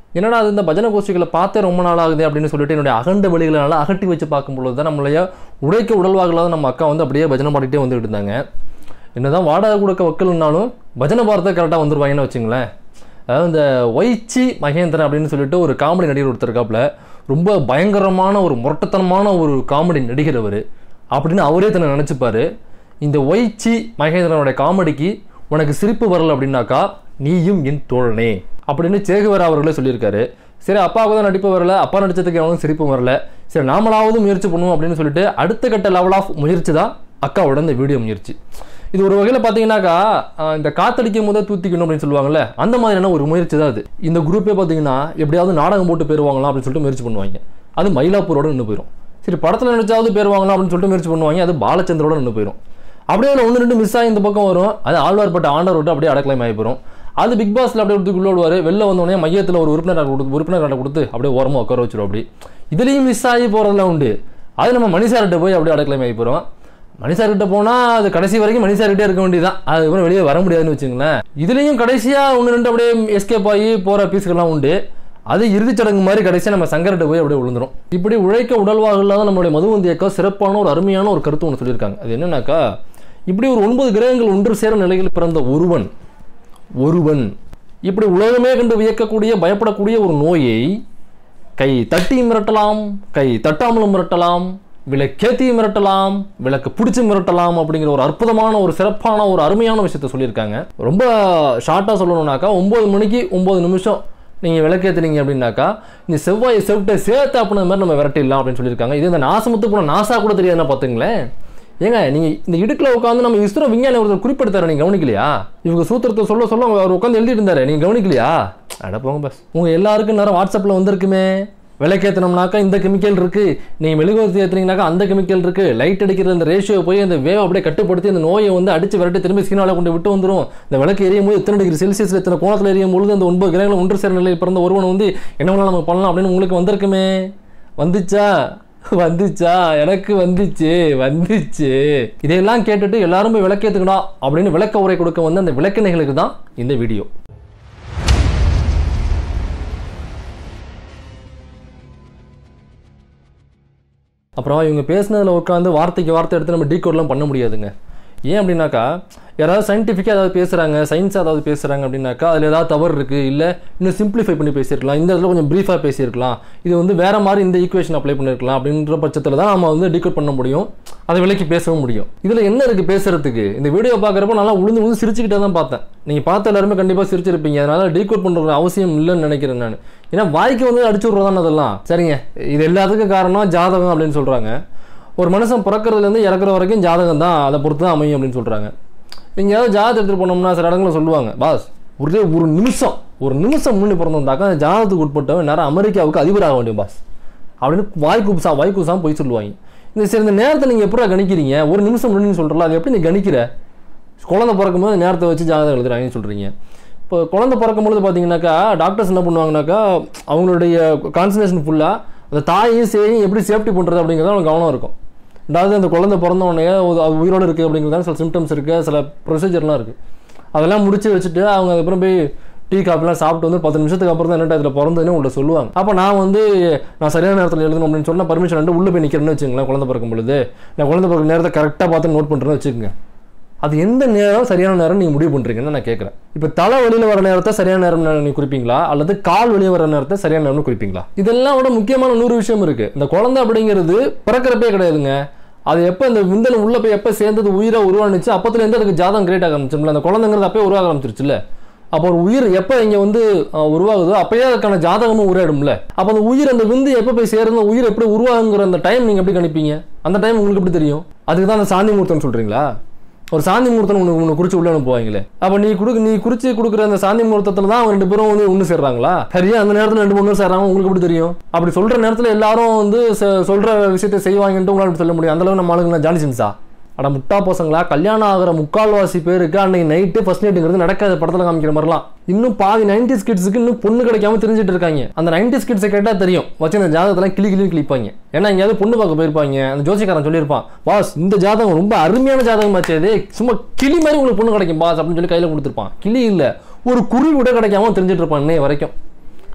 என்னடா அது இந்த பஜனை கோஷ்டிகளை பார்த்தே ரொம்ப நாள் ஆகுது அப்படின்னு சொல்லிட்டு என்னுடைய அகண்ட வெளிகளனால அகட்டி வச்சு பார்க்கும்பொழுது தான் நம்மளைய உடைக்க உடல்வாகலாத நம்ம அக்கா வந்து அப்படியே பஜனை பாடிட்டே வந்துட்டு இருந்தாங்க என்னதான் வாடகை கொடுக்க வக்கல்னாலும் பஜனை பாடுறத கரெக்டாக வந்துருவாங்கன்னு வச்சுங்களேன் அதாவது இந்த ஒய்ச்சி மகேந்திரன் அப்படின்னு சொல்லிட்டு ஒரு காமெடி நடிகர் ஒருத்தர் இருக்காப்புல ரொம்ப பயங்கரமான ஒரு முரட்டத்தனமான ஒரு காமெடி நடிகர் அவர் அப்படின்னு அவரே தன்னை நினச்சிப்பாரு இந்த ஒய்ச்சி மகேந்திரனுடைய காமெடிக்கு உனக்கு சிரிப்பு வரல அப்படின்னாக்கா நீயும் என் தோழனே அப்படின்னு சேகுவரா அவர்களே சொல்லியிருக்காரு சரி அப்பாவுக்கு தான் நடிப்பு வரல அப்பா நடிச்சதுக்கு எவனும் சிரிப்பு வரல சரி நாமளாவது முயற்சி பண்ணுவோம் அப்படின்னு சொல்லிட்டு அடுத்த கட்ட லெவல் ஆஃப் முயற்சி தான் அக்காவோட இந்த வீடியோ முயற்சி இது ஒரு வகையில் பார்த்தீங்கன்னாக்கா ஆஹ் இந்த காத்தடிக்கும் போதே தூத்திக்கணும் அப்படின்னு சொல்லுவாங்கல்ல அந்த மாதிரியான ஒரு முயற்சி தான் அது இந்த குரூப்பே பார்த்தீங்கன்னா எப்படியாவது நாடகம் போட்டு பேருவாங்களாம் அப்படின்னு சொல்லிட்டு முயற்சி பண்ணுவாங்க அது மயிலாப்பூரோட நின்று போயிடும் சரி படத்தில் நினைச்சாவது பேர் வாங்கலாம் அப்படின்னு சொல்லிட்டு முயற்சி பண்ணுவாங்க அது பாலச்சந்திரோட நின்று போயிடும் அப்படியே அதில் ஒன்று ரெண்டு மிஸ் ஆகி இந்த பக்கம் வரும் அது ஆழ்வார்பட்ட ஆண்டவர் விட்டு அப்படியே அடக்கலாமே ஆகி போயிடும் அது பிக் பாஸ்ல அப்படியே கொடுத்து உள்ள விடுவார் வெளில வந்தோடனே மையத்தில் ஒரு உறுப்பினர் கொடுத்து உறுப்பினர் கார்டை கொடுத்து அப்படியே ஓரமாக உட்கார வச்சிரும் அப்படி இதுலேயும் மிஸ் ஆகி போகிறதுலாம் உண்டு அது நம்ம மணிசார்கிட்ட போய் அப்படியே அடக்கலாமே ஆகி போகிறோம் மணிசார்கிட்ட போனால் அது கடைசி வரைக்கும் மணிசார்கிட்டே இருக்க வேண்டியதான் அதுக்கப்புறம் வெளியே வர முடியாதுன்னு வச்சுங்களேன் இதுலேயும் கடைசியாக ஒன்று ரெண்டு அப்படியே எஸ்கேப் ஆகி போகிற பீஸ்கள்லாம் உண்டு அது இறுதிச் சடங்கு மாதிரி கடைசியாக நம்ம சங்கர்கிட்ட போய் அப்படியே விழுந்துரும் இப்படி உழைக்க உடல்வாக இல்லாத நம்மளுடைய மதுவந்தி அக்கா சிறப்பான ஒரு அருமையான ஒரு கருத்து ஒன்று சொல்லியிருக்காங்க அது என்னன்னாக்கா இப்படி ஒரு ஒன்பது கிரகங்கள் ஒன்று சேர நிலையில் பிறந்த ஒருவன் ஒருவன் இப்படி உலகமே கண்டு வியக்கக்கூடிய பயப்படக்கூடிய ஒரு நோயை கை தட்டி மிரட்டலாம் கை தட்டாமலும் மிரட்டலாம் விளக்கேத்தி மிரட்டலாம் விளக்கு பிடிச்சி மிரட்டலாம் அப்படிங்கிற ஒரு அற்புதமான ஒரு சிறப்பான ஒரு அருமையான விஷயத்த சொல்லியிருக்காங்க ரொம்ப ஷார்ட்டாக சொல்லணும்னாக்கா ஒம்பது மணிக்கு ஒம்பது நிமிஷம் நீங்கள் விளக்கேத்துனீங்க அப்படின்னாக்கா இந்த செவ்வாயை செவிட்டை சேர்த்து அப்படின்ற மாதிரி நம்ம விரட்டிடலாம் அப்படின்னு சொல்லியிருக்காங்க இது இந்த நாசமுத்து போன நாசா கூட தெரியாதுன்னா பார்த்துங்களேன் ஏங்க நீங்கள் இந்த இடுக்கில் உட்காந்து நம்ம இஸ்ரோ விஞ்ஞானி ஒருத்தர் குறிப்பிடுத்தாரு நீங்கள் கவனிக்கலையா இவங்க சூத்திரத்தை சொல்ல சொல்ல அவர் உட்காந்து எழுதிட்டு இருந்தாரு நீங்கள் கவனிக்கலையா அட போங்க பஸ் உங்கள் எல்லாருக்கும் நேரம் வாட்ஸ்அப்பில் வந்திருக்குமே விளக்கேற்றினோம்னாக்கா இந்த கெமிக்கல் இருக்கு நீங்கள் மெழுகுவர்த்தி ஏற்றுனீங்கனாக்கா அந்த கெமிக்கல் இருக்கு லைட் அடிக்கிற இந்த ரேஷியோ போய் அந்த வேவ் அப்படியே கட்டுப்படுத்தி அந்த நோயை வந்து அடிச்சு விரட்டி திரும்பி சீனாவில் கொண்டு விட்டு வந்துரும் இந்த விளக்கு எரியும் போது எத்தனை டிகிரி செல்சியஸில் எத்தனை கோணத்தில் எரியும் பொழுது அந்த ஒன்பது கிரகங்கள் ஒன்று சேர நிலையில் பிறந்த ஒருவன் வந்து என்ன வேணாலும் நம்ம பண்ணலாம் அப்படின்னு உங்களுக்கு வந்திருக்குமே வந்துச்சா வந்துச்சா எனக்கு வந்துச்சு வந்துச்சு இதையெல்லாம் கேட்டுட்டு எல்லாரும் போய் விளக்கேத்துக்கணும் அப்படின்னு விளக்க உரை கொடுக்க வந்து அந்த விளக்கினைகளுக்கு தான் இந்த வீடியோ அப்புறம் இவங்க பேசுனதில் உட்காந்து வார்த்தைக்கு வார்த்தை எடுத்து நம்ம டீகோட்லாம் பண்ண முடியாதுங்க ஏன் அப்படின்னாக்கா யாராவது சயின்டிஃபிக்காக ஏதாவது பேசுகிறாங்க சயின்ஸ் ஏதாவது பேசுகிறாங்க அப்படின்னாக்கா அதில் ஏதாவது தவறு இருக்குது இல்லை இன்னும் சிம்பிளிஃபை பண்ணி பேசியிருக்கலாம் இந்த இடத்துல கொஞ்சம் ப்ரீஃபாக பேசியிருக்கலாம் இது வந்து வேறு மாதிரி இந்த ஈக்குவேஷன் அப்ளை பண்ணியிருக்கலாம் அப்படின்ற பட்சத்தில் தான் நம்ம வந்து டீகோட் பண்ண முடியும் அதை விலைக்கு பேசவும் முடியும் இதில் என்ன இருக்குது பேசுறதுக்கு இந்த வீடியோ பார்க்குறப்போ நல்லா உளுந்து உளுந்து சிரிச்சுக்கிட்டே தான் பார்த்தேன் நீங்கள் பார்த்த எல்லாருமே கண்டிப்பாக சிரிச்சிருப்பீங்க அதனால் டீகோட் பண்ணுற அவசியம் இல்லைன்னு நினைக்கிறேன் நான் ஏன்னா வாய்க்கு வந்து அடிச்சு விட்றதான அதெல்லாம் சரிங்க இது எல்லாத்துக்கும் காரணம் ஜாதகம் அப்படின்னு சொல்கிறாங்க ஒரு மனுஷன் பிறக்கிறதுலேருந்து இறக்குற வரைக்கும் ஜாதகம் தான் அதை பொறுத்து தான் அமையும் அப்படின்னு சொல்கிறாங்க எங்கேயாவது ஜாதகம் எடுத்துகிட்டு போனோம்னா சில இடங்களில் சொல்லுவாங்க பாஸ் ஒரே ஒரு நிமிஷம் ஒரு நிமிஷம் முன்னாடி பிறந்திருந்தாக்கா அந்த ஜாதகத்துக்கு உட்பட்டவன் நேரம் அமெரிக்காவுக்கு அதிபராக வேண்டிய பாஸ் அப்படின்னு வாய்க்குசா வாய்க்குசாம் போய் சொல்லுவாங்க இந்த சரி இந்த நேரத்தை நீங்கள் எப்படா கணிக்கிறீங்க ஒரு நிமிஷம் முன்னாடி சொல்கிறல அது எப்படி நீ கணிக்கிற குழந்தை பிறக்கும் போது நேரத்தை வச்சு ஜாதகம் எழுதுறாங்கன்னு சொல்கிறீங்க இப்போ குழந்தை பிறக்கும் பொழுது பார்த்தீங்கன்னாக்கா டாக்டர்ஸ் என்ன பண்ணுவாங்கனாக்கா அவங்களுடைய கான்சன்ட்ரேஷன் ஃபுல்லாக அந்த தாயையும் சேயும் எப்படி சேஃப்டி பண்ணுறது அப்படிங்கிறது அவங்க கவனம் இருக்கும் அதாவது அந்த குழந்தை பிறந்த உடனே அது அது உயிரோடு இருக்குது அப்படிங்கிறதால சில சிம்டம்ஸ் இருக்குது சில ப்ரொசீஜர்லாம் இருக்குது அதெல்லாம் முடிச்சு வச்சுட்டு அவங்க அதுக்கப்புறம் போய் டீ காஃபிலாம் சாப்பிட்டு வந்து பத்து நிமிஷத்துக்கு அப்புறம் தான் என்ன இதில் பிறந்ததுன்னு உங்கள்ட்ட சொல்லுவாங்க அப்போ நான் வந்து நான் சரியான நேரத்தில் எழுதணும் அப்படின்னு சொன்னால் பர்மிஷன் வந்து உள்ளே போய் நிற்கிறேன்னு வச்சுங்களேன் குழந்தை பிறக்கும் பொழுது நான் குழந்தை பிறக்கும் நேரத்தை கரெக்டாக பார்த்து நோட் பண்ணுறேன்னு வச்சுக்கோங்க அது எந்த நேரம் சரியான நேரம் நீங்கள் முடிவு பண்ணுறீங்கன்னு நான் கேட்குறேன் இப்போ தலை வெளியில் வர நேரத்தை சரியான நேரம் நீ குறிப்பீங்களா அல்லது கால் வெளியே வர நேரத்தை சரியான நேரம்னு குறிப்பீங்களா இதெல்லாம் விட முக்கியமான நூறு விஷயம் இருக்குது இந்த குழந்தை அப்படிங்கிறது பிறக்கிறப்பே கிடையாதுங்க அது எப்போ இந்த விந்தல் உள்ள போய் எப்போ சேர்ந்தது உயிராக உருவானுச்சு அப்பத்துலேருந்து அதுக்கு ஜாதகம் கிரியேட் ஆக ஆரம்பிச்சிரும்ல அந்த குழந்தைங்கிறது அப்பயே உருவாக ஆரம்பிச்சிருச்சுல்ல அப்போ ஒரு உயிர் எப்போ இங்கே வந்து அஹ், உருவாகுதோ அப்பயே அதுக்கான ஜாதகமும் உருவாயிடும்ல அப்போ அந்த உயிர் அந்த விந்து எப்போ போய் சேருந்தோ உயிர் எப்படி உருவாகுங்கிற அந்த டைம் நீங்கள் எப்படி கணிப்பீங்க அந்த டைம் உங்களுக்கு எப்படி தெரியும் அதுக்கு தான் அந்த சாந்தி முகூர்த்தம் சொல்கிறீங்களா ஒரு சாந்தி முகூர்த்தம் ஒன்று ஒன்று குறிச்சு உள்ள அனுப்புவாங்களே அப்போ நீ கொடுக்க நீ குறிச்சு கொடுக்குற அந்த சாந்தி முகூர்த்தத்தில் தான் அவங்க ரெண்டு பேரும் வந்து ஒன்று சேர்றாங்களா சரியா அந்த நேரத்தில் ரெண்டு மூணு சேர்றாங்க உங்களுக்கு எப்படி தெரியும் அப்படி சொல்கிற நேரத்தில் எல்லாரும் வந்து செ- சொல்ற விஷயத்தை செய்வாங்கன்ட்டு உங்களால் எப்படி சொல்ல முடியும் அந்த அளவு நம்ம ஆளுங்களா ஜாலி சின்ஸா அட முட்டா பசங்களா கல்யாணம் ஆகிற முக்கால்வாசி பேருக்கு அன்னைக்கு நைட்டு ஃபர்ஸ்ட் நைட்டுங்கிறது நடக்காத படத்தில் காமிக்கிற மாதிரிலாம் இன்னும் பாதி நைன்டி கிட்ஸுக்கு இன்னும் பொண்ணு கிடைக்காம தெரிஞ்சுட்டு இருக்காங்க அந்த நைன்டி கிட்ஸை கேட்டால் தெரியும் வச்சு அந்த ஜாதகத்தெல்லாம் கிளி கிளி கிளிப்பாங்க ஏன்னா எங்கேயாவது பொண்ணு பார்க்க போயிருப்பாங்க அந்த ஜோசிக்காரன் சொல்லியிருப்பான் பாஸ் இந்த ஜாதகம் ரொம்ப அருமையான ஜாதகமாச்சு இது சும்மா கிளி மாதிரி உங்களுக்கு பொண்ணு கிடைக்கும் பாஸ் அப்படின்னு சொல்லி கையில் கொடுத்துருப்பான் கிளி இல்லை ஒரு குருவி கூட கிடைக்காம தெரிஞ்சுட்டு இருப்பான் இன்னைய வரைக்கும்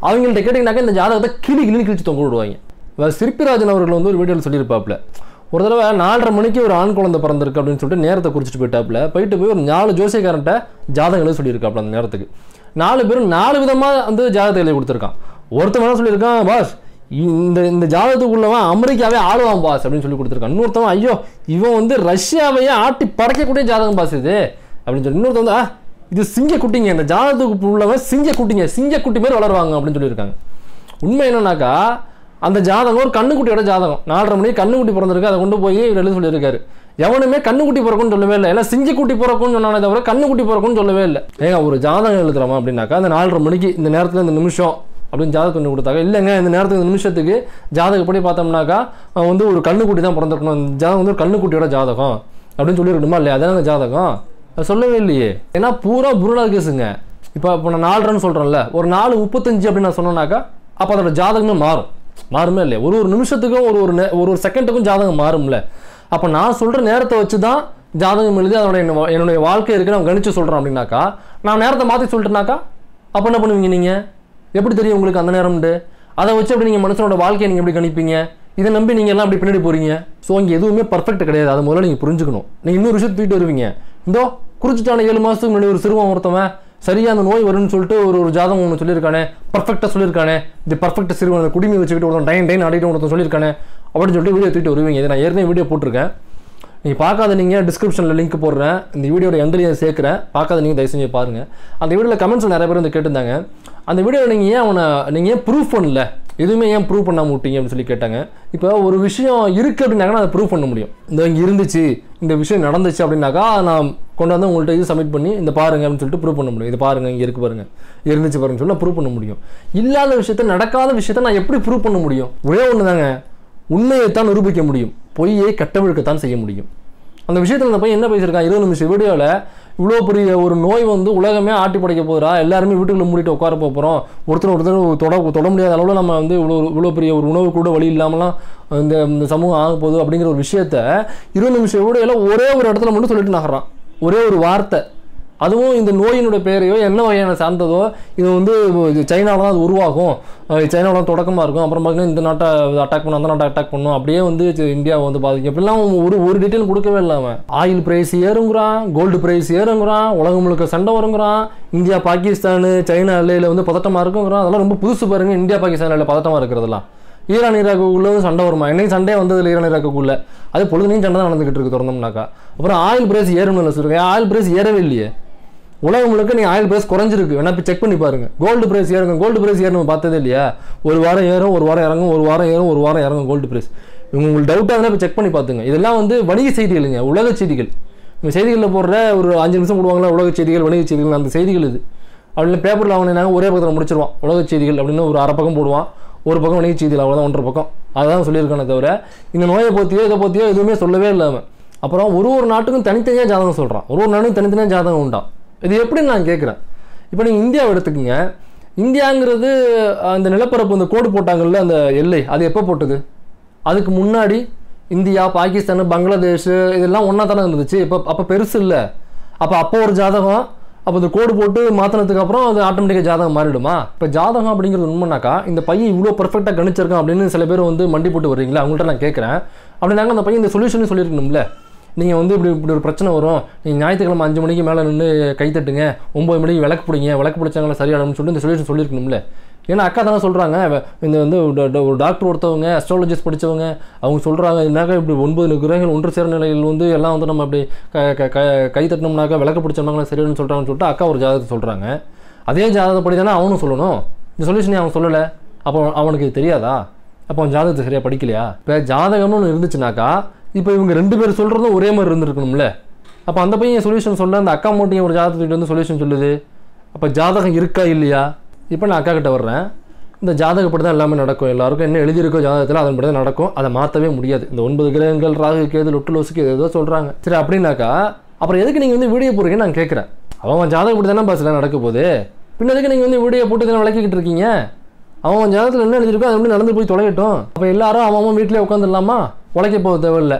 அவங்கள்ட்ட கேட்டிங்கனாக்கா இந்த ஜாதகத்தை கிளி கிளி கிழிச்சு தொங்க விடுவாங்க வேற சிற்பிராஜன் அவர்கள் வந்து ஒரு வீடியோவில் சொல்லியிருப்பாப்புல ஒரு தடவை நாலரை மணிக்கு ஒரு ஆண் குழந்தை பிறந்திருக்கு அப்படின்னு சொல்லிட்டு நேரத்தை குறிச்சிட்டு போயிட்டாப்புல போயிட்டு போய் ஒரு நாலு ஜோசியக்காரன்ட்ட ஜாதகங்களை சொல்லியிருக்காப்புல அந்த நேரத்துக்கு நாலு பேரும் நாலு விதமாக வந்து ஜாதகத்தை எழுதி கொடுத்துருக்கான் ஒருத்தன் என்ன சொல்லியிருக்கான் பாஸ் இந்த இந்த ஜாதகத்துக்குள்ளவன் அமெரிக்காவே ஆளுவான் பாஸ் அப்படின்னு சொல்லி கொடுத்துருக்கான் இன்னொருத்தவன் ஐயோ இவன் வந்து ரஷ்யாவையே ஆட்டி படைக்கக்கூடிய ஜாதகம் பாஸ் இது அப்படின்னு சொல்லி இன்னொருத்தன் வந்து ஆ இது சிங்க குட்டிங்க இந்த ஜாதகத்துக்கு உள்ளவன் சிங்க குட்டிங்க சிங்க குட்டி மாதிரி வளருவாங்க அப்படின்னு சொல்லியிருக்காங்க உண்மை என்னன்னாக்கா அந்த ஜாதகம் ஒரு கண்ணுக்குட்டியோட ஜாதகம் நாலரை மணிக்கு கண்ணுக்குட்டி பிறந்திருக்கு அதை கொண்டு போய் இவர் எழுத சொல்லியிருக்காரு எவனுமே கண்ணுக்குட்டி பிறக்கும்னு சொல்லவே இல்லை எல்லாம் சிங்கக்குட்டி பிறக்கும்னு சொன்னானே தவிர கண்ணுக்குட்டி பிறக்கும்னு சொல்லவே இல்லை ஏங்க ஒரு ஜாதகம் எழுதுறோமா அப்படின்னாக்கா அந்த நாலரை மணிக்கு இந்த நேரத்தில் இந்த நிமிஷம் அப்படின்னு ஜாதகம் கொண்டு கொடுத்தாங்க இல்லைங்க இந்த நேரத்துக்கு இந்த நிமிஷத்துக்கு ஜாதகப்படி பார்த்தோம்னாக்கா அவன் வந்து ஒரு கண்ணுக்குட்டி தான் பிறந்திருக்கணும் இந்த ஜாதகம் வந்து ஒரு கண்ணுக்குட்டியோட ஜாதகம் அப்படின்னு சொல்லியிருக்கணுமா இல்லையா அதான ஜாதகம் அது சொல்லவே இல்லையே ஏன்னா பூரா புருடா கேஸுங்க இப்போ இப்போ நான் நாலரைன்னு சொல்கிறேன்ல ஒரு நாலு முப்பத்தஞ்சு அப்படின்னு நான் சொன்னேன்னாக்கா அப்போ அதோட ஜாதகமே மாறும் மாறுமே இல்லையா ஒரு ஒரு நிமிஷத்துக்கும் ஒரு ஒரு நே- ஒரு ஒரு செகண்டுக்கும் ஜாதகம் மாறும்ல அப்போ நான் சொல்கிற நேரத்தை வச்சு தான் ஜாதகம் எழுதி அதோட என்ன- என்னுடைய வாழ்க்கை இருக்கு நான் கணிச்சு சொல்கிறேன் அப்படின்னாக்கா நான் நேரத்தை மாற்றி சொல்லிட்டேனாக்கா அப்போ என்ன பண்ணுவீங்க நீங்கள் எப்படி தெரியும் உங்களுக்கு அந்த நேரம்ண்டு அதை வச்சு அப்படி நீங்கள் மனுஷனோட வாழ்க்கையை நீங்கள் எப்படி கணிப்பீங்க இதை நம்பி நீங்கள் எல்லாம் அப்படி பின்னாடி போகிறீங்க ஸோ இங்கே எதுவுமே பர்ஃபெக்ட் கிடையாது அதை முதல்ல நீங்கள் புரிஞ்சுக்கணும் நீங்கள் இன்னொரு விஷயத்தை தூக்கிட்டு வருவீங்க இந்தோ குறிச்சிட்டான ஏழு மாதத்துக்கு முன்னாடி ஒரு சிறுவன் ஒருத்தவன் சரியா அந்த நோய் வரும்னு சொல்லிட்டு ஒரு ஒரு ஜாதகம் ஒன்று சொல்லியிருக்கானே பர்ஃபெக்டாக சொல்லியிருக்கானே இது பர்ஃபெக்ட் சிறுவன் அந்த குடிமை வச்சுக்கிட்டு ஒருத்தன் டைன் டைன் ஆடிட்டு ஒருத்தன் சொல்லியிருக்கானே அப்படின்னு சொல்லிட்டு வீடியோ தூக்கிட்டு வருவீங்க இதை நான் ஏற்கனவே வீடியோ போட்டிருக்கேன் நீங்கள் பார்க்காத நீங்கள் டிஸ்கிரிப்ஷனில் லிங்க் போடுறேன் இந்த வீடியோட எண்ட்லையும் சேர்க்குறேன் பார்க்காத நீங்கள் தயவு செஞ்சு பாருங்கள் அந்த வீடியோவில் கமெண்ட்ஸில் நிறைய பேர் வந்து கேட்டிருந்தாங்க அந்த வீடியோவில் நீங்கள் ஏன் அவனை நீங்கள் ஏன் ப்ரூஃப் பண்ணல எதுவுமே ஏன் ப்ரூவ் பண்ணாம விட்டீங்க அப்படின்னு சொல்லி கேட்டாங்க இப்போ ஒரு விஷயம் இருக்குது அப்படின்னாக்கா அதை ப்ரூவ் பண்ண முடியும் இந்த இங்கே இருந்துச்சு இந்த விஷயம் நடந்துச்சு அப்படின்னாக்கா நான் கொண்டு வந்து உங்கள்கிட்ட இது சப்மிட் பண்ணி இந்த பாருங்க அப்படின்னு சொல்லிட்டு ப்ரூவ் பண்ண முடியும் இது பாருங்க இங்கே இருக்கு பாருங்க இருந்துச்சு பாருங்க சொல்லி ப்ரூவ் பண்ண முடியும் இல்லாத விஷயத்த நடக்காத விஷயத்த நான் எப்படி ப்ரூவ் பண்ண முடியும் ஒரே ஒன்று தாங்க உண்மையைத்தான் நிரூபிக்க முடியும் பொய்யை கட்டவிழ்க்கத்தான் செய்ய முடியும் அந்த விஷயத்தில் அந்த பையன் என்ன பேசியிருக்கான் இருபது நிமிஷம் வீடியோவில் இவ்வளோ பெரிய ஒரு நோய் வந்து உலகமே ஆட்டி படைக்க போகிறா எல்லாருமே வீட்டுக்குள்ள மூடிட்டு உட்கார போகிறோம் ஒருத்தர் ஒருத்தர் தொட தொட முடியாத அளவில் நம்ம வந்து இவ்வளோ இவ்வளோ பெரிய ஒரு உணவு கூட வழி இல்லாமலாம் இந்த இந்த சமூகம் ஆக போகுது அப்படிங்கிற ஒரு விஷயத்த இருபது நிமிஷம் வீடியோவில் ஒரே ஒரு இடத்துல மட்டும் சொல்லிட்டு நகர்றான் ஒரே ஒரு வார்த்தை அதுவும் இந்த நோயினுடைய பெயரையோ என்ன வகையான சார்ந்ததோ இது வந்து இது சைனால தான் அது உருவாகும் அஹ் சைனால தான் தொடக்கமாக இருக்கும் அப்புறம் பார்த்தீங்கன்னா இந்த நாட்டை அட்டாக் பண்ணும் அந்த நாட்டை அட்டாக் பண்ணும் அப்படியே வந்து சி- இந்தியாவை வந்து பாதிக்கும் இப்படிலாம் அவன் ஒரு ஒரு டீட்டெயில் கொடுக்கவே இல்லாமல் ஆயில் பிரைஸ் ஏறுங்கிறான் கோல்டு பிரைஸ் ஏறுங்கிறான் உலகம் முழுக்க சண்டை வருங்கிறான் இந்தியா பாகிஸ்தான் சைனா எல்லையில் வந்து பதட்டமாக இருக்குங்கிறான் அதெல்லாம் ரொம்ப புதுசு பாருங்க இந்தியா பாகிஸ்தான் எல்லையில் பதட்டமாக இருக்கிறதெல்லாம் ஈரான் ஈராக்குள்ள வந்து சண்டை வருமா என்னைக்கு சண்டே வந்ததில்ல ஈரான் ஈராக்குள்ள அது பொழுதுனையும் சண்டை தான் நடந்துகிட்டு இருக்கு திறந்தோம்னாக்கா அப்புறம் ஆயில் பிரைஸ் ஏறும்னு சொல்லிருக்கேன் ஆயில் பிரைஸ் ஏறவே இல்லையே உலகம் முழுக்க நீ ஆயில் பிரைஸ் குறைஞ்சிருக்கு வேணா போய் செக் பண்ணி பாருங்க கோல்டு பிரைஸ் ஏறுங்க கோல்டு பிரைஸ் ஏறணும் பார்த்ததே இல்லையா ஒரு வாரம் ஏறும் ஒரு வாரம் இறங்கும் ஒரு வாரம் ஏறும் ஒரு வாரம் இறங்கும் கோல்டு பிரைஸ் உங்களுக்கு டவுட்டாக இருந்தால் போய் செக் பண்ணி பார்த்துங்க இதெல்லாம் வந்து வணிக செய்திகளுங்க உலக செய்திகள் இந்த செய்திகளில் போடுற ஒரு அஞ்சு நிமிஷம் போடுவாங்களா உலக செய்திகள் வணிக செய்திகள் அந்த செய்திகள் இது அப்படின்னு பேப்பரில் வாங்கினாங்க ஒரே பக்கத்தில் முடிச்சிருவான் உலக செய்திகள் அப்படின்னு ஒரு அரை பக்கம் போடுவான் ஒரு பக்கம் வணிக செய்திகள் அவ்வளோதான் ஒன்றரை பக்கம் அதுதான் சொல்லியிருக்கானே தவிர இந்த நோயை பற்றியோ இதை பற்றியோ எதுவுமே சொல்லவே இல்லாமல் அப்புறம் ஒரு ஒரு நாட்டுக்கும் தனித்தனியாக ஜாதகம் சொல்கிறான் ஒரு ஒரு நாட்டுக்கும் தனித்தனியாக ஜாதகம் உண்டாம் இது எப்படின்னு நான் கேட்குறேன் இப்போ நீங்கள் இந்தியாவை எடுத்துக்கங்க இந்தியாங்கிறது அந்த நிலப்பரப்பு இந்த கோடு போட்டாங்கல்ல அந்த எல்லை அது எப்போ போட்டது அதுக்கு முன்னாடி இந்தியா பாகிஸ்தான் பங்களாதேஷ் இதெல்லாம் ஒன்றா தானே இருந்துச்சு இப்போ அப்போ பெருசு இல்லை அப்போ அப்போ ஒரு ஜாதகம் அப்போ இந்த கோடு போட்டு மாற்றினதுக்கு அப்புறம் அது ஆட்டோமேட்டிக்காக ஜாதகம் மாறிடுமா இப்போ ஜாதகம் அப்படிங்கிறது உண்மைனாக்கா இந்த பையன் இவ்வளோ பர்ஃபெக்டாக கணிச்சிருக்கான் அப்படின்னு சில பேர் வந்து மண்டி போட்டு வர்றீங்களா அவங்கள்ட்ட நான் கேட்குறேன் அப்படின்னாங்க அந்த பையன் இந்த சொல்யூஷன் சொல்லியிருக்கணும்ல நீங்கள் வந்து இப்படி இப்படி ஒரு பிரச்சனை வரும் நீங்கள் ஞாயிற்றுக்கிழமை அஞ்சு மணிக்கு மேலே நின்று கை தட்டுங்க ஒம்பது மணிக்கு விளக்கு பிடிங்க விளக்கு பிடிச்சாங்களா சரியாடும்னு சொல்லிட்டு இந்த சொல்யூஷன் சொல்லியிருக்கணும்ல ஏன்னா அக்கா தானே சொல்கிறாங்க இந்த வந்து ஒரு ட- ஒரு டாக்டர் ஒருத்தவங்க அஸ்ட்ராலஜிஸ்ட் படித்தவங்க அவங்க சொல்கிறாங்க என்னக்கா இப்படி ஒன்பது கிரகங்கள் ஒன்று சேர நிலையில் வந்து எல்லாம் வந்து நம்ம அப்படி க க- க- கை தட்டினோம்னாக்கா விளக்கு பிடிச்சோம்னாங்களா சரியாடுன்னு சொல்கிறாங்கன்னு சொல்லிட்டு அக்கா ஒரு ஜாதகத்தை சொல்கிறாங்க அதே ஜாதகப்படி தானே அவனும் சொல்லணும் இந்த சொல்யூஷனே அவன் சொல்லலை அப்போ அவனுக்கு இது தெரியாதா அப்போ அவன் ஜாதகத்தை சரியாக படிக்கலையா இப்போ ஜாதகம்னு ஒன்று இருந்துச்சுனாக்கா இப்போ இவங்க ரெண்டு பேர் சொல்கிறதும் ஒரே மாதிரி இருந்திருக்கணும்ல அப்போ அந்த பையன் சொல்யூஷன் சொல்ல அந்த அக்கா மட்டும் ஒரு ஜாதகத்துக்கு வந்து சொல்யூஷன் சொல்லுது அப்போ ஜாதகம் இருக்கா இல்லையா இப்போ நான் அக்கா கிட்ட வர்றேன் இந்த ஜாதகப்படி தான் எல்லாமே நடக்கும் எல்லாருக்கும் என்ன எழுதியிருக்கோ ஜாதகத்தில் அதன்படி தான் நடக்கும் அதை மாற்றவே முடியாது இந்த ஒன்பது கிரகங்கள் ராகு கேது லொட்டு லோசுக்கு ஏதோ சொல்கிறாங்க சரி அப்படின்னாக்கா அப்புறம் எதுக்கு நீங்கள் வந்து வீடியோ போடுறீங்கன்னு நான் கேட்குறேன் அவன் ஜாதகப்படி தானே பஸ்ஸில் நடக்க போகுது பின்ன எதுக்கு நீங்கள் வந்து வீடியோ போட்டு இதெல்லாம் விளக்கிக்கிட்டு இருக்கீங்க அவன் ஜாதகத்தில் என்ன எழுதியிருக்கோ அது வந்து நடந்து போய் தொலையட்டும் அப்போ எல்லாரும் அவன் அவன் வீட்டிலே உட்காந்துடலாமா உழைக்க போக தேவையில்லை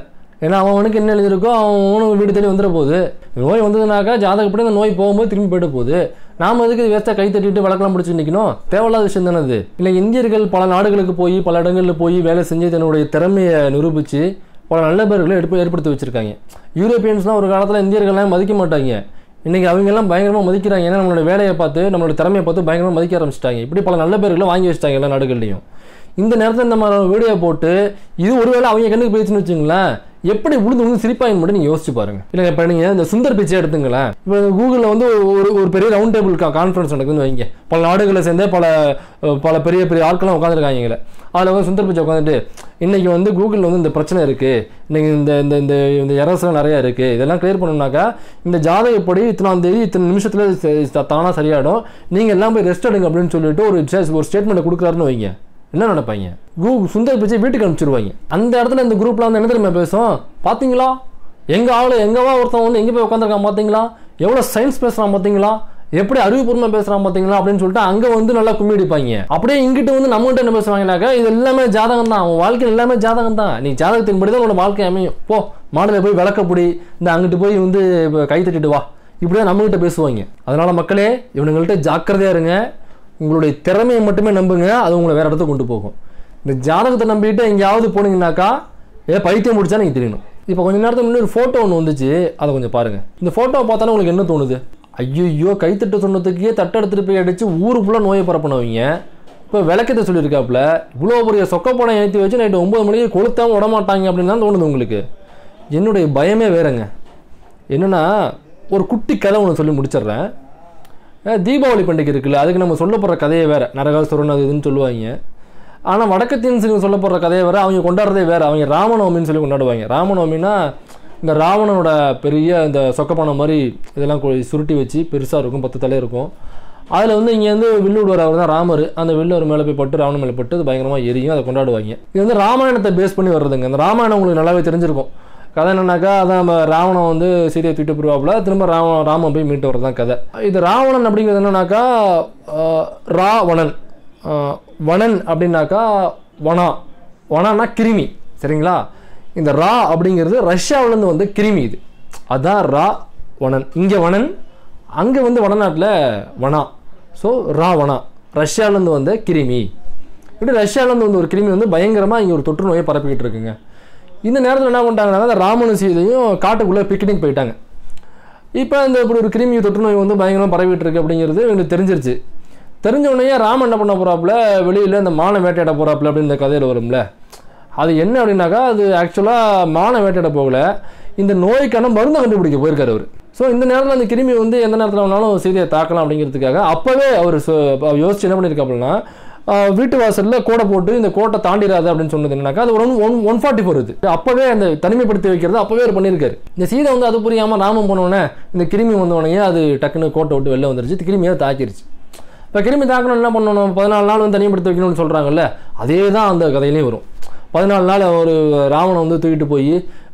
ஏன்னா அவன் அவனுக்கு என்ன எழுதியிருக்கோ அவன் அவனுக்கு வீடு தேடி வந்துட போகுது நோய் வந்ததுனாக்கா ஜாதகப்படி அந்த நோய் போகும்போது திரும்பி போயிட போகுது நாம எதுக்கு வேஸ்ட்டாக கை தட்டிட்டு வழக்கெல்லாம் பிடிச்சி நிற்கணும் தேவையில்லாத விஷயம் தானே அது இல்லை இந்தியர்கள் பல நாடுகளுக்கு போய் பல இடங்களில் போய் வேலை செஞ்சு தன்னுடைய திறமையை நிரூபித்து பல நல்ல பேர்களை எடுப்பு ஏற்படுத்தி வச்சிருக்காங்க யூரோப்பியன்ஸ்லாம் ஒரு காலத்தில் இந்தியர்கள்லாம் மதிக்க மாட்டாங்க இன்னைக்கு அவங்க எல்லாம் பயங்கரமாக மதிக்கிறாங்க ஏன்னா நம்மளோட வேலையை பார்த்து நம்மளோட திறமையை பார்த்து பயங்கரமாக மதிக்க ஆரம்பிச்சிட்டாங்க இப்படி பல நல்ல பேர்களை வாங்கி வச்சிட்டாங்க எல்லா நாடுகள்லையும் இந்த நேரத்தில் நம்ம வீடியோ போட்டு இது ஒருவேளை அவங்க கண்ணுக்கு போயிடுச்சுன்னு வச்சுங்களேன் எப்படி உளுந்து உளுந்து சிரிப்பாயின்னு மட்டும் நீங்கள் யோசிச்சு பாருங்க இல்லை இப்போ நீங்கள் இந்த சுந்தர் பிச்சை எடுத்துங்களேன் இப்போ கூகுளில் வந்து ஒரு ஒரு பெரிய ரவுண்ட் டேபிள் கான்ஃபரன்ஸ் நடக்குதுன்னு வைங்க பல நாடுகளை சேர்ந்தே பல அஹ், பல பெரிய பெரிய ஆட்கள்லாம் உட்காந்துருக்காங்க அதில் வந்து சுந்தர் பிச்சை உட்காந்துட்டு இன்னைக்கு வந்து கூகுளில் வந்து இந்த பிரச்சனை இருக்குது இன்னைக்கு இந்த இந்த இந்த இந்த எரஸ்லாம் நிறையா இருக்குது இதெல்லாம் கிளியர் பண்ணணும்னாக்கா இந்த ஜாதகப்படி இத்தனாம் தேதி இத்தனை நிமிஷத்தில் தானாக சரியாயிடும் நீங்கள் எல்லாம் போய் ரெஸ்ட் எடுங்க அப்படின்னு சொல்லிட்டு ஒரு சே- ஒரு ஸ்டேட்மெண்ட் கொடுக்குறாருன்னு வைங்க என்ன நினைப்பாங்க கூ சுந்தர் பிச்சை வீட்டுக்கு அனுப்பிச்சிருவாங்க அந்த இடத்துல இந்த குரூப்ல வந்து என்ன தெரியுமா பேசும் பாத்தீங்களா எங்க ஆளு எங்கவா ஒருத்தன் வந்து எங்க போய் உட்காந்துருக்கான் பாத்தீங்களா எவ்வளவு சயின்ஸ் பேசுறான் பாத்தீங்களா எப்படி அறிவுபூர்வமா பேசுறான் பாத்தீங்களா அப்படின்னு சொல்லிட்டு அங்க வந்து நல்லா கும்மி அடிப்பாங்க அப்படியே இங்கிட்டு வந்து நம்மகிட்ட என்ன பேசுவாங்கனாக்கா இது எல்லாமே ஜாதகம் தான் அவன் வாழ்க்கை எல்லாமே ஜாதகம் தான் நீ ஜாதகத்தின்படி தான் உன்னோட வாழ்க்கை அமையும் போ மாடல போய் விளக்கப்படி இந்த அங்கிட்டு போய் வந்து இப்ப கை தட்டிட்டு வா இப்படிதான் நம்மகிட்ட பேசுவாங்க அதனால மக்களே இவனுங்கள்ட்ட ஜாக்கிரதையா இருங்க உங்களுடைய திறமையை மட்டுமே நம்புங்க அது உங்களை வேற இடத்துக்கு கொண்டு போகும் இந்த ஜாதகத்தை நம்பிட்டு எங்கேயாவது போனீங்கன்னாக்கா ஏ பைத்தியம் முடிச்சா நீங்கள் தெரியணும் இப்போ கொஞ்ச நேரத்துக்கு முன்னாடி ஒரு ஃபோட்டோ ஒன்று வந்துச்சு அதை கொஞ்சம் பாருங்க இந்த ஃபோட்டோவை பார்த்தாலும் உங்களுக்கு என்ன தோணுது ஐயோ கைத்தட்ட சொன்னதுக்கே தட்டை எடுத்துட்டு போய் அடிச்சு ஊரு ஃபுல்லாக நோயை பரப்பினவங்க இப்போ விளக்கத்தை சொல்லியிருக்காப்புல இவ்வளோ பெரிய சொக்கப்படம் ஏற்றி வச்சு நைட்டு ஒம்பது மணிக்கு கொளுத்தாம விட மாட்டாங்க அப்படின்னு தான் தோணுது உங்களுக்கு என்னுடைய பயமே வேறங்க என்னன்னா ஒரு குட்டி கதை ஒன்று சொல்லி முடிச்சிடுறேன் அஹ் தீபாவளி பண்டிகை இருக்குல்ல அதுக்கு நம்ம சொல்ல போகிற கதையே வேறு நரகாசுரன் அது இதுன்னு சொல்லுவாங்க ஆனால் வடக்கத்தின் சொல்லி சொல்ல போகிற கதையை வேறு அவங்க கொண்டாடுறதே வேறு அவங்க ராமநவமின்னு சொல்லி கொண்டாடுவாங்க ராமநவமின்னா இந்த ராவணனோட பெரிய இந்த சொக்கப்பானை மாதிரி இதெல்லாம் கொ- சுருட்டி வச்சு பெருசாக இருக்கும் பத்து தலை இருக்கும் அதில் வந்து இங்கே வந்து வில்லு விடுவார் அவர் தான் ராமர் அந்த வில்லு ஒரு மேலே போய் பட்டு ராவணன் மேலே பட்டு அது பயங்கரமாக எரியும் அதை கொண்டாடுவாங்க இது வந்து ராமாயணத்தை பேஸ் பண்ணி வர்றதுங்க அந்த ராமாயணம் உங்களுக்கு நல்லாவே தெரிஞ்சிருக்கும் கதை என்னன்னாக்கா அதான் நம்ம ராவணன் வந்து சீதையை தூக்கிட்டு போயிருவாப்புல திரும்ப ராம ராமன் போய் மீட்டு வரதான் கதை இது ராவணன் அப்படிங்கிறது என்னன்னாக்கா ஆஹ், ராவணன் ஆஹ், வனன் அப்படின்னாக்கா வனா வனான்னா கிருமி சரிங்களா இந்த ரா அப்படிங்கிறது ரஷ்யாவிலேருந்து வந்து கிருமி இது அதான் ரா வனன் இங்கே வனன் அங்கே வந்து வடநாட்டில் வனா ஸோ ரா வனா ரஷ்யாவிலேருந்து வந்த கிருமி இப்படி ரஷ்யாவிலேருந்து வந்து ஒரு கிருமி வந்து பயங்கரமாக இங்கே ஒரு தொற்று நோயை பரப்பிக்கிட்டு இருக்குங்க இந்த நேரத்தில் என்ன பண்ணிட்டாங்கன்னா அந்த ராமனும் சீதையும் காட்டுக்குள்ளே பிக்னிக் போயிட்டாங்க இப்போ இந்த இப்படி ஒரு கிருமி தொற்று நோய் வந்து பயங்கரமாக பரவிட்டு இருக்கு அப்படிங்கிறது எங்களுக்கு தெரிஞ்சிருச்சு தெரிஞ்ச உடனே ராமன் என்ன பண்ண போறாப்புல வெளியில் இந்த மானை வேட்டையாட போறாப்புல அப்படின்னு இந்த கதையில் வரும்ல அது என்ன அப்படின்னாக்கா அது ஆக்சுவலாக மானை வேட்டையாட போகல இந்த நோய்க்கான மருந்தை கண்டுபிடிக்க போயிருக்காரு அவர் ஸோ இந்த நேரத்தில் அந்த கிருமி வந்து எந்த நேரத்தில் வேணாலும் செய்தியை தாக்கலாம் அப்படிங்கிறதுக்காக அப்போவே அவர் யோசிச்சு என்ன பண்ணியிருக்காப்புலன்னா ஆஹ் வீட்டு வாசலில் கோடை போட்டு இந்த கோட்டை தாண்டிடாது அப்படின்னு சொன்னது என்னன்னாக்கா அது one one one forty four இது அப்போவே அந்த தனிமைப்படுத்தி வைக்கிறது அப்போவே அவர் பண்ணியிருக்காரு இந்த சீதை வந்து அது புரியாமல் ராமன் போனோடனே இந்த கிருமி வந்தோடனே அது டக்குன்னு கோட்டை விட்டு வெளில வந்துருச்சு கிருமியை தாக்கிருச்சு இப்போ கிருமி தாக்கணும் என்ன பண்ணணும் பதினாலு நாள் வந்து தனிமைப்படுத்தி வைக்கணும்னு சொல்கிறாங்கல்ல அதே தான் அந்த கதையிலையும் வரும் பதினாலு நாள் ஒரு ராவணன் வந்து தூக்கிட்டு போய்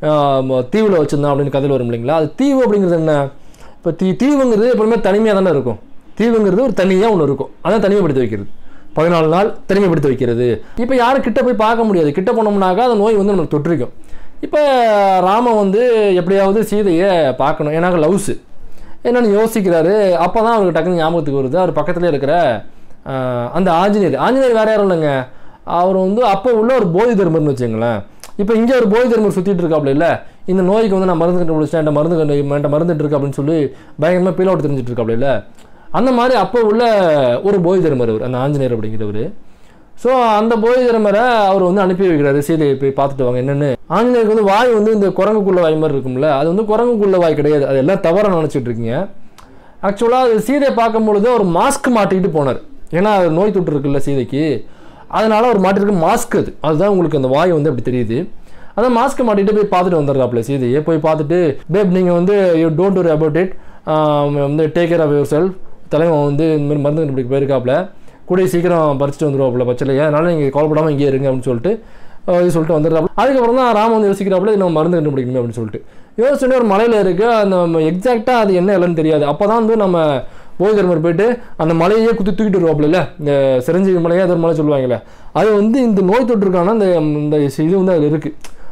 தீவில் வச்சிருந்தான் அப்படின்னு கதையில் வரும் இல்லைங்களா அது தீவு அப்படிங்கிறது என்ன இப்போ தீ தீவுங்கிறது எப்பவுமே தனிமையாக தானே இருக்கும் தீவுங்கிறது ஒரு தனியாக ஒன்று இருக்கும் அதான் தனிமைப்படுத்தி வைக்கிறது பதினாலு நாள் தனிமைப்படுத்தி வைக்கிறது இப்போ யாரும் கிட்ட போய் பார்க்க முடியாது கிட்ட போனோம்னாக்கா அந்த நோய் வந்து நமக்கு தொற்றிருக்கும் இப்போ ராமன் வந்து எப்படியாவது சீதையை பார்க்கணும் ஏன்னா லவ்ஸு என்னன்னு யோசிக்கிறாரு அப்போ தான் அவருக்கு டக்குன்னு ஞாபகத்துக்கு வருது அவர் பக்கத்துல இருக்கிற ஆஹ், அந்த ஆஞ்சநேயர் ஆஞ்சநேயர் வேற யாரும் இல்லைங்க அவர் வந்து அப்போ உள்ள ஒரு போதி தர்மர்னு வச்சுங்களேன் இப்போ இங்கே ஒரு போதி தர்மர் சுற்றிட்டு இருக்காப்புல இல்லை இந்த நோய்க்கு வந்து நான் மருந்து கண்டுபிடிச்சேன் என்கிட்ட மருந்து கண்டு என்கிட்ட மருந்துட்டு இருக்கு அப்படின்னு சொல்லி பயங்கரமாக பீல் அவுட் தெரிஞ்சுட்டு இருக்காப்புல இல்லை அந்த மாதிரி அப்போ உள்ள ஒரு போதி தர்மர் அவர் அந்த ஆஞ்சநேயர் அப்படிங்கிறவர் ஸோ அந்த போதி தர்மரை அவர் வந்து அனுப்பி வைக்கிறாரு சீதையை போய் பார்த்துட்டு வாங்க என்னன்னு ஆஞ்சநேயருக்கு வந்து வாய் வந்து இந்த குரங்குக்குள்ள வாய் மாதிரி இருக்கும்ல அது வந்து குரங்குக்குள்ள வாய் கிடையாது அது எல்லாம் தவறாக நினச்சிட்டு இருக்கீங்க ஆக்சுவலாக அது சீதையை பார்க்கும் பொழுது ஒரு மாஸ்க் மாட்டிக்கிட்டு போனார் ஏன்னா அது நோய் தொற்று இருக்குல்ல சீதைக்கு அதனால அவர் மாட்டிருக்கு மாஸ்க் அது அதுதான் உங்களுக்கு அந்த வாய் வந்து அப்படி தெரியுது அதான் மாஸ்க் மாட்டிட்டு போய் பார்த்துட்டு வந்துடுறாப்புல சீதையை போய் பார்த்துட்டு பேப் நீங்கள் வந்து you don't worry about it வந்து take care of yourself தலைவன் வந்து இந்த மாதிரி மருந்து கண்டுபிடிக்க போயிருக்காப்புல கூடிய சீக்கிரம் பறிச்சுட்டு வந்துருவாப்புல பச்சலையே அதனால நீங்கள் கவலைப்படாமல் இங்கே இருங்க அப்படின்னு சொல்லிட்டு அஹ் இது சொல்லிட்டு வந்துடுறாப்புல அதுக்கப்புறம் தான் ராம வந்து யோசிக்கிறாப்புல இது நம்ம மருந்து கண்டுபிடிக்கணுமே அப்படின்னு சொல்லிட்டு யோசிச்சுட்டு ஒரு மலையில் இருக்கு அந்த எக்ஸாக்டாக அது என்ன இல்லைன்னு தெரியாது அப்போ தான் வந்து நம்ம போய் தர்மர் போயிட்டு அந்த மலையே குத்தி தூக்கிட்டு வருவாப்புல இந்த சிரஞ்சீவி மலையே அது ஒரு மலை சொல்லுவாங்கல்ல அது வந்து இந்த நோய் தொற்றுக்கான அந்த இந்த இது வந்து அதில் இருக்குது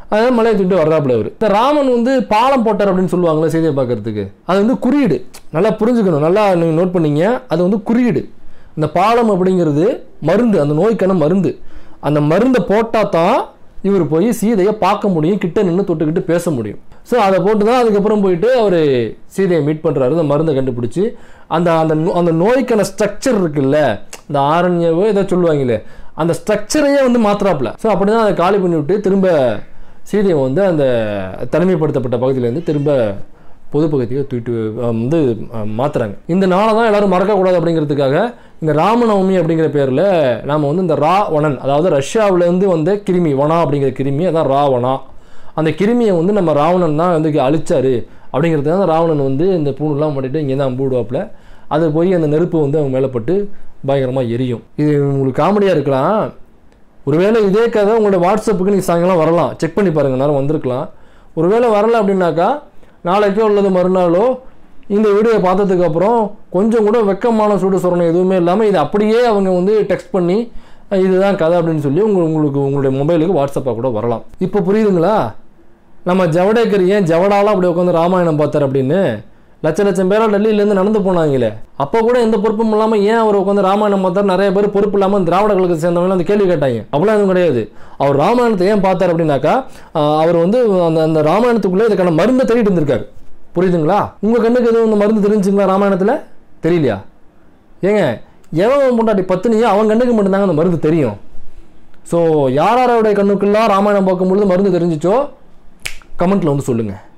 அதாவது மலையை தூக்கிட்டு வர்றாப்புல அவர் இந்த ராமன் வந்து பாலம் போட்டார் அப்படின்னு சொல்லுவாங்களே செய்தியை பார்க்கறதுக்கு அது வந்து குறியீடு நல்லா புரிஞ்சுக்கணும் நல்லா நீங்கள் நோட் பண்ணீங்க அது வந்து குறியீடு இந்த பாலம் அப்படிங்கிறது மருந்து அந்த நோய்க்கான மருந்து அந்த மருந்தை போட்டால் தான் இவர் போய் சீதையை பார்க்க முடியும் கிட்ட நின்று தொட்டுக்கிட்டு பேச முடியும் ஸோ அதை போட்டு தான் அதுக்கப்புறம் போயிட்டு அவர் சீதையை மீட் பண்ணுறாரு அந்த மருந்தை கண்டுபிடிச்சி அந்த அந்த நோ- அந்த நோய்க்கான ஸ்ட்ரக்சர் இருக்குல்ல இந்த ஆரண்யவோ ஏதோ சொல்லுவாங்களே அந்த ஸ்ட்ரக்சரையே வந்து மாத்துறாப்புல ஸோ அப்படி தான் அதை காலி பண்ணி விட்டு திரும்ப சீதையை வந்து அந்த தனிமைப்படுத்தப்பட்ட பகுதியிலேருந்து திரும்ப பொது பகுதியை தூக்கிட்டு அஹ், வந்து அஹ், மாத்துறாங்க இந்த நாளை தான் எல்லாரும் மறக்கக்கூடாது அப்படிங்கிறதுக்காக இந்த ராமநவமி அப்படிங்கிற பேரில் நாம் வந்து இந்த ராவணன் அதாவது ரஷ்யாவிலேருந்து வந்த கிருமி வனா அப்படிங்கிற கிருமி அதான் ராவணா அந்த கிருமியை வந்து நம்ம ராவணன் தான் வந்து அழிச்சாரு அப்படிங்கிறதுனால ராவணன் வந்து இந்த பூணுலாம் மாட்டிட்டு இங்கே தான் அம்புடுவாப்பில் அது போய் அந்த நெருப்பு வந்து அவங்க மேலே பட்டு பயங்கரமாக எரியும் இது உங்களுக்கு காமெடியாக இருக்கலாம் ஒருவேளை இதே கதை உங்களோட வாட்ஸ்அப்புக்கு நீங்கள் சாயங்காலம் வரலாம் செக் பண்ணி பாருங்கள் நேரம் வந்திருக்கலாம் ஒருவேளை வரல அப்படின்னாக்கா நாளைக்கோ அல்லது மறுநாளோ இந்த வீடியோ பார்த்ததுக்கு அப்புறம் கொஞ்சம் கூட வெக்கமான சூடு சொரணம் எதுவுமே இல்லாமல் இதை அப்படியே அவங்க வந்து டெக்ஸ்ட் பண்ணி அஹ் இதுதான் கதை அப்படின்னு சொல்லி உங்க உங்களுக்கு உங்களுடைய மொபைலுக்கு வாட்ஸ்அப்பாக கூட வரலாம் இப்போ புரியுதுங்களா நம்ம ஜவடேக்கர் ஏன் ஜவடாலாம் அப்படி உட்காந்து ராமாயணம் பார்த்தார் அப்படின்னு லட்ச லட்சம் பேரா டெல்லியிலேருந்து நடந்து போனாங்களே அப்போ கூட எந்த பொறுப்பும் இல்லாமல் ஏன் அவர் உட்காந்து ராமாயணம் பார்த்தார் நிறைய பேர் பொறுப்பு இல்லாமல் திராவிட கழகத்தை சேர்ந்தவங்க அந்த கேள்வி கேட்டாங்க அப்படிலாம் எதுவும் கிடையாது அவர் ராமாயணத்தை ஏன் பார்த்தார் அப்படின்னாக்கா ஆஹ், அவர் வந்து அந்த அந்த ராமாயணத்துக்குள்ளே இதுக்கான மருந்தை தேடிட்டு இருந்திருக்காரு புரியுதுங்களா உங்கள் கண்ணுக்கு எதுவும் இந்த மருந்து தெரிஞ்சுங்களா ராமாயணத்தில் தெரியலையா ஏங்க எவன் முன்னாடி பத்துனியோ அவன் கண்ணுக்கு மட்டும்தாங்க அந்த மருந்து தெரியும் ஸோ யார் யாரோடைய கண்ணுக்கெல்லாம் ராமாயணம் பார்க்கும்பொழுது மருந்து தெரிஞ்சிச்சோ கமெண்ட்டில் வந்து சொல்லுங்கள்